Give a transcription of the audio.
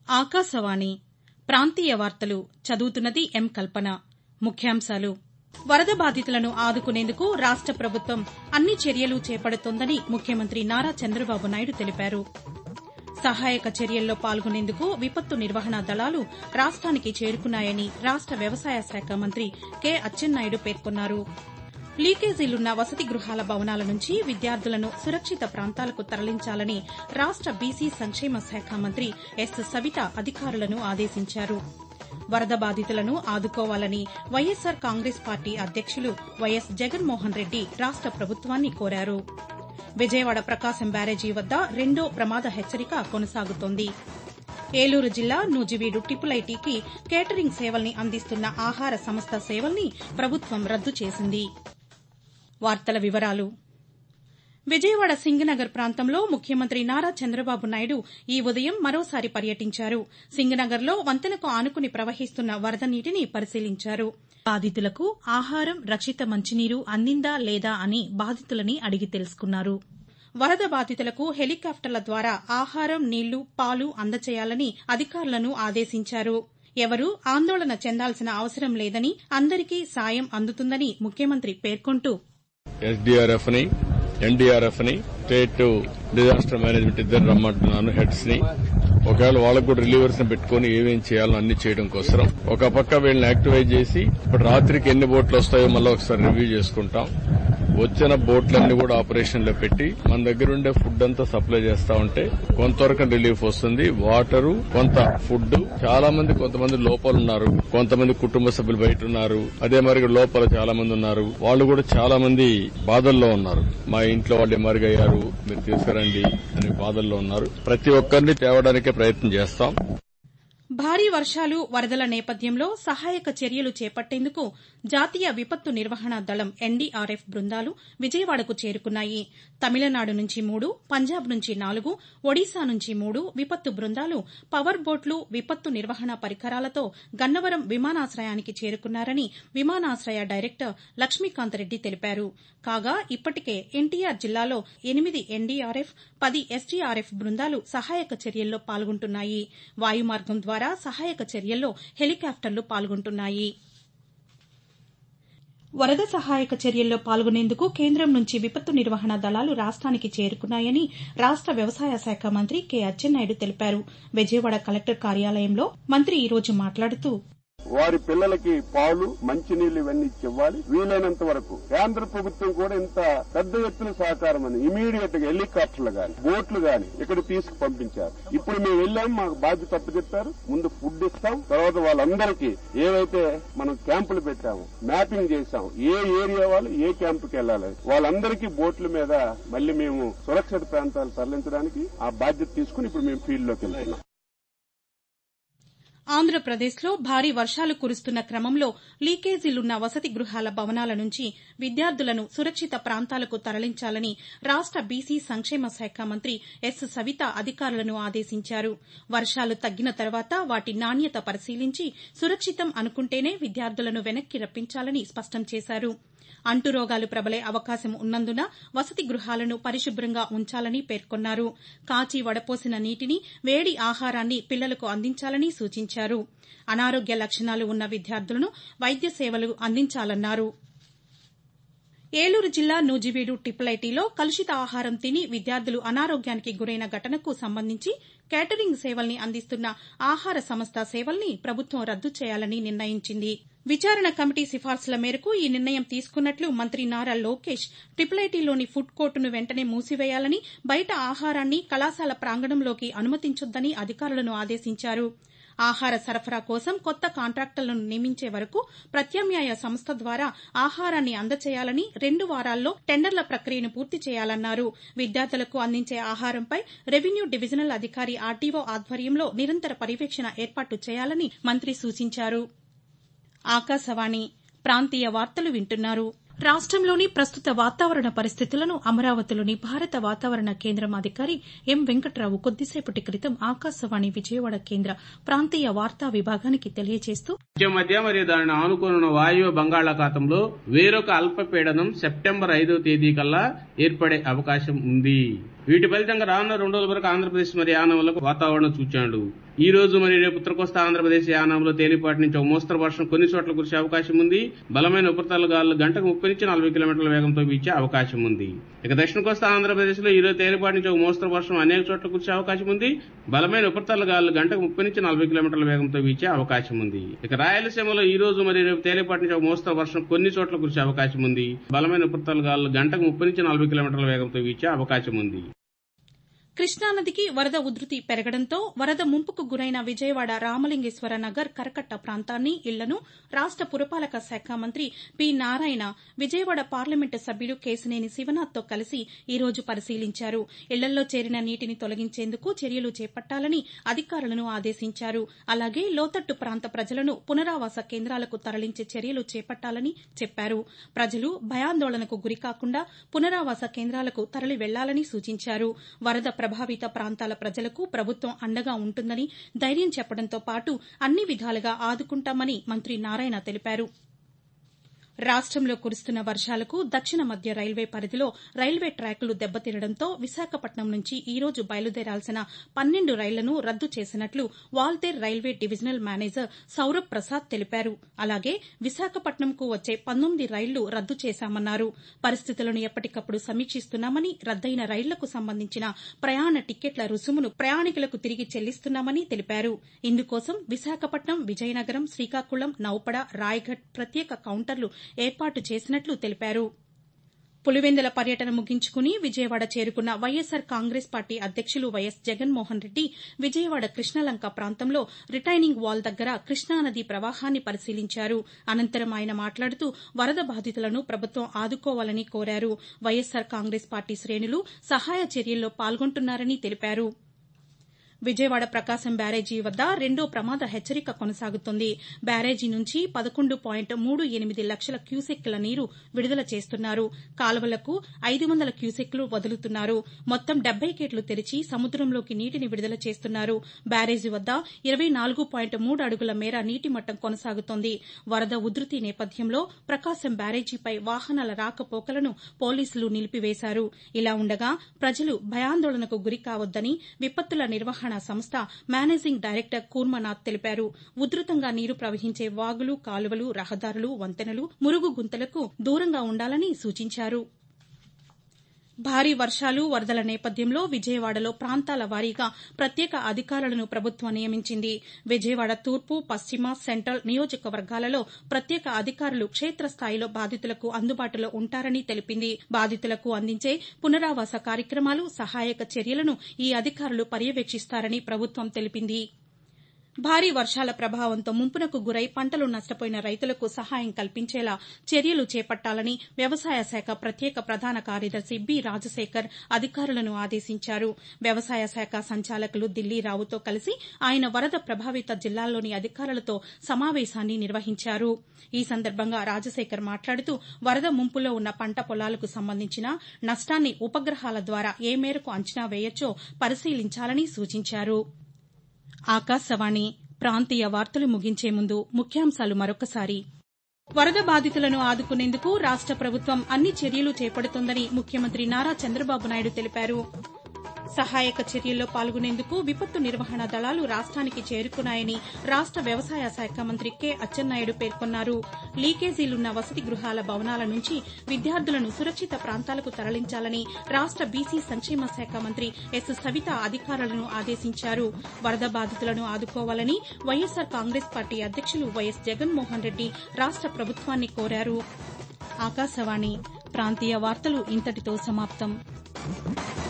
ఆకాశవాణి ప్రాంతీయ వార్తలు చదువుతున్నది ఎం కల్పన ముఖ్యాంశాలు వరద బాధితులను ఆదుకునేందుకు రాష్ట ప్రభుత్వం అన్ని చర్యలు చేపడుతోందని ముఖ్యమంత్రి నారా చంద్రబాబు నాయుడు తెలిపారు సహాయక చర్యల్లో పాల్గొనేందుకు విపత్తు నిర్వహణ దళాలు రాష్ట్రానికి చేరుకున్నాయని రాష్ట వ్యవసాయ శాఖ మంత్రి కె అచ్చెన్నాయుడు పేర్కొన్నారు లీకేజీలున్న వసతి గృహాల భవనాల నుంచి విద్యార్థులను సురక్షిత ప్రాంతాలకు తరలించాలని రాష్ట బీసీ సంక్షేమ శాఖ మంత్రి ఎస్ సవిత అధికారులను ఆదేశించారు వరద బాధితులను ఆదుకోవాలని వైఎస్సార్ కాంగ్రెస్ పార్టీ అధ్యక్షులు వైఎస్ జగన్మోహన్ రెడ్డి రాష్ట ప్రభుత్వాన్ని కోరారు విజయవాడ ప్రకాశం బ్యారేజీ వద్ద రెండో ప్రమాద హెచ్చరిక కొనసాగుతోంది ఏలూరు జిల్లా నూజివీడు ట్రిపుల్ ఐటీకి కేటరింగ్ సేవల్ని అందిస్తున్న ఆహార సంస్థ సేవల్ని ప్రభుత్వం రద్దు చేసింది వార్తల వివరాలు విజయవాడ సింగనగర్ ప్రాంతంలో ముఖ్యమంత్రి నారా చంద్రబాబు నాయుడు ఈ ఉదయం మరోసారి పర్యటించారు సింగనగర్లో వంతెనకు ఆనుకుని ప్రవహిస్తున్న వరద నీటిని పరిశీలించారు బాధితులకు ఆహారం రక్షిత మంచినీరు అందిందా లేదా అని బాధితులని అడిగి తెలుసుకున్నారు వరద బాధితులకు హెలికాప్టర్ల ద్వారా ఆహారం నీళ్లు పాలు అందచేయాలని అధికారులను ఆదేశించారు ఎవరూ ఆందోళన చెందాల్సిన అవసరం లేదని అందరికీ సాయం అందుతుందని ముఖ్యమంత్రి పేర్కొంటూ ఎస్డీఆర్ఎఫ్ ని ఎన్డీఆర్ఎఫ్ ని స్టేట్ డిజాస్టర్ మేనేజ్మెంట్ ఇద్దరు రమ్మంటున్నాను హెడ్స్ ని ఒకవేళ వాళ్ళకు కూడా రిలీవర్స్ ని పెట్టుకుని ఏమేం చేయాలో అన్ని చేయడం కోసం ఒక పక్క వీళ్ళని యాక్టివేట్ చేసి ఇప్పుడు రాత్రికి ఎన్ని బోట్లు వస్తాయో మళ్ళీ ఒకసారి రివ్యూ చేసుకుంటాం వచ్చిన బోట్లన్నీ కూడా ఆపరేషన్ లో పెట్టి మన దగ్గర ఉండే ఫుడ్ అంతా సప్లై చేస్తా ఉంటే కొంతవరకు రిలీఫ్ వస్తుంది వాటరు కొంత ఫుడ్ చాలా మంది కొంతమంది లోపల ఉన్నారు కొంతమంది కుటుంబ సభ్యులు బయట ఉన్నారు అదే మరి లోపల చాలా మంది ఉన్నారు వాళ్ళు కూడా చాలా మంది బాధల్లో ఉన్నారు మా ఇంట్లో వాళ్ళు ఎమరుగయ్యారు మీరు తీసుకురండి అని బాధల్లో ఉన్నారు ప్రతి ఒక్కరిని తేవడానికే ప్రయత్నం చేస్తాం భారీ వర్షాలు వరదల నేపథ్యంలో సహాయక చర్యలు చేపట్టేందుకు జాతీయ విపత్తు నిర్వహణ దళం ఎన్డీఆర్ఎఫ్ బృందాలు విజయవాడకు చేరుకున్నాయి తమిళనాడు నుంచి మూడు పంజాబ్ నుంచి నాలుగు ఒడిశా నుంచి మూడు విపత్తు బృందాలు పవర్ బోట్లు విపత్తు నిర్వహణ పరికరాలతో గన్నవరం విమానాశ్రయానికి చేరుకున్నారని విమానాశ్రయ డైరెక్టర్ లక్ష్మీకాంతరెడ్డి తెలిపారు కాగా ఇప్పటికే ఎన్టీఆర్ జిల్లాలో ఎనిమిది ఎన్డీఆర్ఎఫ్ పది ఎస్డీఆర్ఎఫ్ బృందాలు సహాయక చర్యల్లో పాల్గొంటున్నాయి వాయుమార్గం ద్వారా సహాయక చర్యల్లో హెలికాప్టర్లు పాల్గొంటున్నాయి వరద సహాయక చర్యల్లో పాల్గొనేందుకు కేంద్రం నుంచి విపత్తు నిర్వహణ దళాలు రాష్ట్రానికి చేరుకున్నాయని రాష్ట వ్యవసాయ శాఖ మంత్రి కె అచ్చెన్నాయుడు తెలిపారు విజయవాడ కలెక్టర్ కార్యాలయంలో మంత్రి ఈ రోజు మాట్లాడుతూ వారి పిల్లలకి పాలు మంచినీళ్లు ఇవన్నీ ఇవ్వాలి వీలైనంత వరకు కేంద్ర ప్రభుత్వం కూడా ఇంత పెద్ద ఎత్తున సహకారం అని ఇమీడియట్ గా హెలికాప్టర్లు గాని బోట్లు గాని ఇక్కడ తీసుకు పంపించారు ఇప్పుడు మేము వెళ్ళాము మాకు బాధ్యత అప్పచెప్పారు ముందు ఫుడ్ ఇస్తాం తర్వాత వాళ్ళందరికీ ఏవైతే మనం క్యాంపులు పెట్టాము మ్యాపింగ్ చేశాం ఏ ఏరియా వాళ్ళు ఏ క్యాంపుకి వెళ్ళాలి వాళ్ళందరికీ బోట్ల మీద మళ్ళీ మేము సురక్షిత ప్రాంతాలు తరలించడానికి ఆ బాధ్యత తీసుకుని ఇప్పుడు మేము ఫీల్డ్ లోకి వెళ్తున్నాం ఆంధ్రప్రదేశ్లో భారీ వర్షాలు కురుస్తున్న క్రమంలో లీకేజీలున్న వసతి గృహాల భవనాల నుంచి విద్యార్థులను సురక్షిత ప్రాంతాలకు తరలించాలని రాష్ట బీసీ సంక్షేమ శాఖ మంత్రి ఎస్ సవిత అధికారులను ఆదేశించారు వర్షాలు తగ్గిన తర్వాత వాటి నాణ్యత పరిశీలించి సురక్షితం అనుకుంటేనే విద్యార్థులను వెనక్కి రప్పించాలని స్పష్టం చేశారు అంటురోగాలు ప్రబలే అవకాశం ఉన్నందున వసతి గృహాలను పరిశుభ్రంగా ఉంచాలని పేర్కొన్నారు కాచి వడపోసిన నీటిని వేడి ఆహారాన్ని పిల్లలకు అందించాలని సూచించారు అనారోగ్య లక్షణాలు ఉన్న విద్యార్థులను వైద్య సేవలు అందించాలన్నారు ఏలూరు జిల్లా నూజివీడు ట్రిపుల్ ఐటీలో కలుషిత ఆహారం తిని విద్యార్థులు అనారోగ్యానికి గురైన ఘటనకు సంబంధించి కేటరింగ్ సేవల్ని అందిస్తున్న ఆహార సంస్థ సేవల్ని ప్రభుత్వం రద్దు చేయాలని నిర్ణయించింది విచారణ కమిటీ సిఫార్సుల మేరకు ఈ నిర్ణయం తీసుకున్నట్లు మంత్రి నారా లోకేష్ ట్రిపుల్ ఐటీలోని ఫుడ్ కోర్టును వెంటనే మూసివేయాలని బయట ఆహారాన్ని కళాశాల ప్రాంగణంలోకి అనుమతించొద్దని అధికారులను ఆదేశించారు ఆహార సరఫరా కోసం కొత్త కాంట్రాక్టర్లను నియమించే వరకు ప్రత్యామ్నాయ సంస్థ ద్వారా ఆహారాన్ని అందచేయాలని రెండు వారాల్లో టెండర్ల ప్రక్రియను పూర్తి చేయాలన్నారు విద్యార్థులకు అందించే ఆహారంపై రెవెన్యూ డివిజనల్ అధికారి ఆర్డీఓ ఆధ్వర్యంలో నిరంతర పర్యవేక్షణ ఏర్పాటు చేయాలని మంత్రి సూచించారు ఆకాశవాణి ప్రాంతీయ వార్తలు వింటున్నారు రాష్టంలోని ప్రస్తుత వాతావరణ పరిస్థితులను అమరావతిలోని భారత వాతావరణ కేంద్రం అధికారి ఎం వెంకట్రావు కొద్దిసేపటి క్రితం ఆకాశవాణి విజయవాడ కేంద్ర ప్రాంతీయ వార్తా విభాగానికి తెలియజేస్తూ మధ్య మరియు దానిని ఆనుకున్న వాయువ్య బంగాళాఖాతంలో వేరొక అల్పపీడనం సెప్టెంబర్ ఐదవ తేదీ కల్లా ఏర్పడే అవకాశం ఉంది వీటి ఫలితంగా రానున్న రెండు రోజుల వరకు ఆంధ్రప్రదేశ్ మరి యానంలో వాతావరణం చూచాడు ఈ రోజు మరి రేపు ఉత్తర కోస్తా ఆంధ్రప్రదేశ్ యానంలో తేలిపాటి నుంచి ఒక మోస్తరు వర్షం కొన్ని చోట్ల కురిసే అవకాశం ఉంది బలమైన ఉపరితల గాలులు గంటకు ముప్పై నుంచి నలభై కిలోమీటర్ల వేగంతో వీచే అవకాశం ఉంది ఇక దక్షిణ కోస్తా ఆంధ్రప్రదేశ్ లో ఈ రోజు తేలిపాటి నుంచి ఒక మోస్తరు వర్షం అనేక చోట్ల కురిసే అవకాశం ఉంది బలమైన ఉపరితల గాలులు గంటకు ముప్పై నుంచి నలభై కిలోమీటర్ల వేగంతో వీచే అవకాశం ఉంది ఇక రాయలసీమలో ఈ రోజు మరి రేపు తేలిపాటి నుంచి ఒక మోస్తరు వర్షం కొన్ని చోట్ల కురిసే అవకాశం ఉంది బలమైన ఉపరితల గాలులు గంటకు ముప్పై నుంచి నలభై కిలోమీటర్ల వేగంతో వీచే అవకాశం ఉంది కృష్ణానదికి వరద ఉధృతి పెరగడంతో వరద ముంపుకు గురైన విజయవాడ రామలింగేశ్వర నగర్ కరకట్ట ప్రాంతాన్ని ఇళ్లను రాష్ట పురపాలక శాఖ మంత్రి పి నారాయణ విజయవాడ పార్లమెంటు సభ్యులు కేశినేని శివనాథ్తో కలిసి ఈ రోజు పరిశీలించారు ఇళ్లల్లో చేరిన నీటిని తొలగించేందుకు చర్యలు చేపట్టాలని అధికారులను ఆదేశించారు అలాగే లోతట్టు ప్రాంత ప్రజలను పునరావాస కేంద్రాలకు తరలించే చర్యలు చేపట్టాలని చెప్పారు ప్రజలు భయాందోళనకు గురికాకుండా పునరావాస కేంద్రాలకు తరలి వెళ్లాలని సూచించారు వరద ప్రభావిత ప్రాంతాల ప్రజలకు ప్రభుత్వం అండగా ఉంటుందని ధైర్యం చెప్పడంతో పాటు అన్ని విధాలుగా ఆదుకుంటామని మంత్రి నారాయణ తెలిపారు రాష్టంలో కురుస్తున్న వర్షాలకు దక్షిణ మధ్య రైల్వే పరిధిలో రైల్వే ట్రాకులు దెబ్బతినడంతో విశాఖపట్నం నుంచి ఈ రోజు బయలుదేరాల్సిన పన్నెండు రైళ్లను రద్దు చేసినట్లు Waltair railway divisional manager Saurabh Prasad తెలిపారు అలాగే విశాఖపట్నంకు వచ్చే పంతొమ్మిది రైళ్లు రద్దు చేశామన్నారు పరిస్థితులను ఎప్పటికప్పుడు సమీక్షిస్తున్నామని రద్దయిన రైళ్లకు సంబంధించిన ప్రయాణ టిక్కెట్ల రుసుమును ప్రయాణికులకు తిరిగి చెల్లిస్తున్నామని తెలిపారు ఇందుకోసం విశాఖపట్నం విజయనగరం శ్రీకాకుళం నౌపడ రాయగఢ్ ప్రత్యేక కౌంటర్లు ఏర్పాటు చేసినట్లు తెలిపారు పులివెందుల పర్యటన ముగించుకుని విజయవాడ చేరుకున్న వైఎస్సార్ కాంగ్రెస్ పార్టీ అధ్యక్షులు వైఎస్ జగన్మోహన్ రెడ్డి విజయవాడ కృష్ణలంక ప్రాంతంలో రిటైనింగ్ వాల్ దగ్గర కృష్ణానది ప్రవాహాన్ని పరిశీలించారు అనంతరం ఆయన మాట్లాడుతూ వరద బాధితులను ప్రభుత్వం ఆదుకోవాలని కోరారు వైఎస్సార్ కాంగ్రెస్ పార్టీ శ్రేణులు సహాయ చర్యల్లో పాల్గొంటున్నారని తెలిపారు విజయవాడ ప్రకాశం బ్యారేజీ వద్ద రెండో ప్రమాద హెచ్చరిక కొనసాగుతోంది బ్యారేజీ నుంచి పదకొండు పాయింట్ మూడు ఎనిమిది లక్షల క్యూసెక్కుల నీరు విడుదల చేస్తున్నారు కాలువలకు ఐదు వందల క్యూసెక్లు వదులుతున్నారు మొత్తం డెబ్బై గేట్లు తెరిచి సముద్రంలోకి నీటిని విడుదల చేస్తున్నారు బ్యారేజీ వద్ద ఇరవై నాలుగు పాయింట్ మూడు అడుగుల మేర నీటి మట్టం కొనసాగుతోంది వరద ఉధృతి నేపథ్యంలో ప్రకాశం బ్యారేజీపై వాహనాల రాకపోకలను పోలీసులు నిలిపివేశారు ఇలా ఉండగా ప్రజలు భయాందోళనకు గురి కావద్దని విపత్తుల నిర్వహణ సంస్థ మేనేజింగ్ డైరెక్టర్ కూర్మనాథ్ తెలిపారు ఉధృతంగా నీరు ప్రవహించే వాగులు కాలువలు రహదారులు వంతెనలు మురుగు గుంతలకు దూరంగా ఉండాలని సూచించారు భారీ వర్షాలు వరదల నేపథ్యంలో విజయవాడలో ప్రాంతాల వారీగా ప్రత్యేక అధికారులను ప్రభుత్వం నియమించింది విజయవాడ తూర్పు పశ్చిమ సెంట్రల్ నియోజకవర్గాలలో ప్రత్యేక అధికారులు క్షేత్రస్థాయిలో బాధితులకు అందుబాటులో ఉంటారని తెలిపింది బాధితులకు అందించే పునరావాస కార్యక్రమాలు సహాయక చర్యలను ఈ అధికారులు పర్యవేక్షిస్తారని ప్రభుత్వం తెలిపింది భారీ వర్షాల ప్రభావంతో ముంపునకు గురై పంటలు నష్టపోయిన రైతులకు సహాయం కల్పించేలా చర్యలు చేపట్టాలని వ్యవసాయ శాఖ ప్రత్యేక ప్రధాన కార్యదర్శి బి రాజశేఖర్ అధికారులను ఆదేశించారు వ్యవసాయ శాఖ సంచాలకులు దిల్లీరావుతో కలిసి ఆయన వరద ప్రభావిత జిల్లాల్లోని అధికారులతో సమావేశాన్ని నిర్వహించారు ఈ సందర్భంగా రాజశేఖర్ మాట్లాడుతూ వరద ముంపులో ఉన్న పంట పొలాలకు సంబంధించిన నష్టాన్ని ఉపగ్రహాల ద్వారా ఏ మేరకు అంచనా వేయొచ్చో పరిశీలించాలని సూచించారు ఆకాశవాణి ప్రాంతీయ వార్తలు ముగించే ముందు ముఖ్యాంశాలు మరొకసారి వరద బాధితులను ఆదుకునేందుకు రాష్ట ప్రభుత్వం అన్ని చర్యలు చేపడుతోందని ముఖ్యమంత్రి నారా చంద్రబాబు నాయుడు తెలిపారు సహాయక చర్యల్లో పాల్గొనేందుకు విపత్తు నిర్వహణ దళాలు రాష్ట్రానికి చేరుకున్నాయని రాష్ట వ్యవసాయ శాఖ మంత్రి కె అచ్చెన్నాయుడు పేర్కొన్నారు లీకేజీలున్న వసతి గృహాల భవనాల నుంచి విద్యార్థులను సురక్షిత ప్రాంతాలకు తరలించాలని రాష్ట బీసీ సంక్షేమ శాఖ మంత్రి ఎస్ సవిత అధికారులను ఆదేశించారు వరద బాధితులను ఆదుకోవాలని వైఎస్సార్ కాంగ్రెస్ పార్టీ అధ్యక్షులు వైఎస్ జగన్మోహన్ రెడ్డి రాష్ట ప్రభుత్వాన్ని కోరారు ఆకాశవాణి ప్రాంతీయ వార్తలు ఇంతటితో సమాప్తం